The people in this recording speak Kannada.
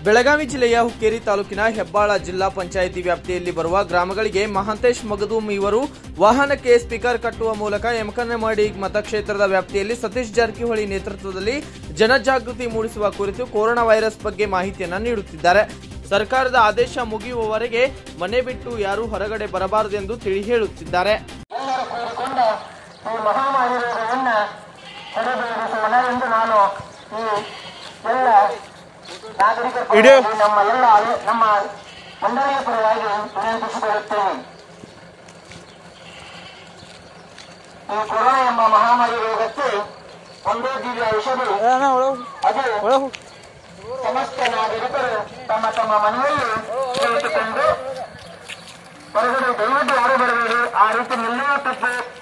ಬೆಳಗಾವಿ ಜಿಲ್ಲೆಯ ಹುಕ್ಕೇರಿ ತಾಲೂಕಿನ ಹೆಬ್ಬಾಳ ಜಿಲ್ಲಾ ಪಂಚಾಯಿತಿ ವ್ಯಾಪ್ತಿಯಲ್ಲಿ ಬರುವ ಗ್ರಾಮಗಳಿಗೆ ಮಹಾಂತೇಶ್ ಮಗದೂಮ್ ಇವರು ವಾಹನಕ್ಕೆ ಸ್ಪೀಕರ್ ಕಟ್ಟುವ ಮೂಲಕ ಯಮಕನಮಡಿ ಮತಕ್ಷೇತ್ರದ ವ್ಯಾಪ್ತಿಯಲ್ಲಿ ಸತೀಶ್ ಜಾರಕಿಹೊಳಿ ನೇತೃತ್ವದಲ್ಲಿ ಜನಜಾಗೃತಿ ಮೂಡಿಸುವ ಕುರಿತು ಕೊರೋನಾ ವೈರಸ್ ಬಗ್ಗೆ ಮಾಹಿತಿಯನ್ನ ನೀಡುತ್ತಿದ್ದಾರೆ ಸರ್ಕಾರದ ಆದೇಶ ಮುಗಿಯುವವರೆಗೆ ಮನೆ ಬಿಟ್ಟು ಯಾರೂ ಹೊರಗಡೆ ಬರಬಾರದೆಂದು ತಿಳಿ ಹೇಳುತ್ತಿದ್ದಾರೆ ಎಲ್ಲರೂ ಕೂಡಿಕೊಂಡು ಈ ಮಹಾಮಾರಿ ರೋಗವನ್ನು ತಡೆಗಟ್ಟೋಣ ಎಂದು ನಾನು ಈ ಎಲ್ಲ ನಾಗರಿಕರ ಪರವಾಗಿ ನಮ್ಮ ಎಲ್ಲ ಆಡಳಿ- ನಮ್ಮ ಮಂಡಳಿಯ ಪರವಾಗಿ ವಿನಂತಿಸಿಕೊಳ್ಳುತ್ತೇನೆ ಈ ಕೊರೋನಾ ಎಂಬ ಮಹಾಮಾರಿ ರೋಗಕ್ಕೆ ಒಂದೇ ದಿವ್ಯ ಔಷಧಿ ಅದು ಸಮಸ್ತ ನಾಗರಿಕರು ತಮ್ಮ ತಮ್ಮ ಮನೆಯಲ್ಲಿ ಕುಳಿತುಕೊಂಡು ಹೊರಗಡೆ ದಯವಿಟ್ಟು ಯಾರು ಬರಬೇಡಿ ಆ ರೀತಿ ನಿಲ್ಲುವ ತಪ್ಪು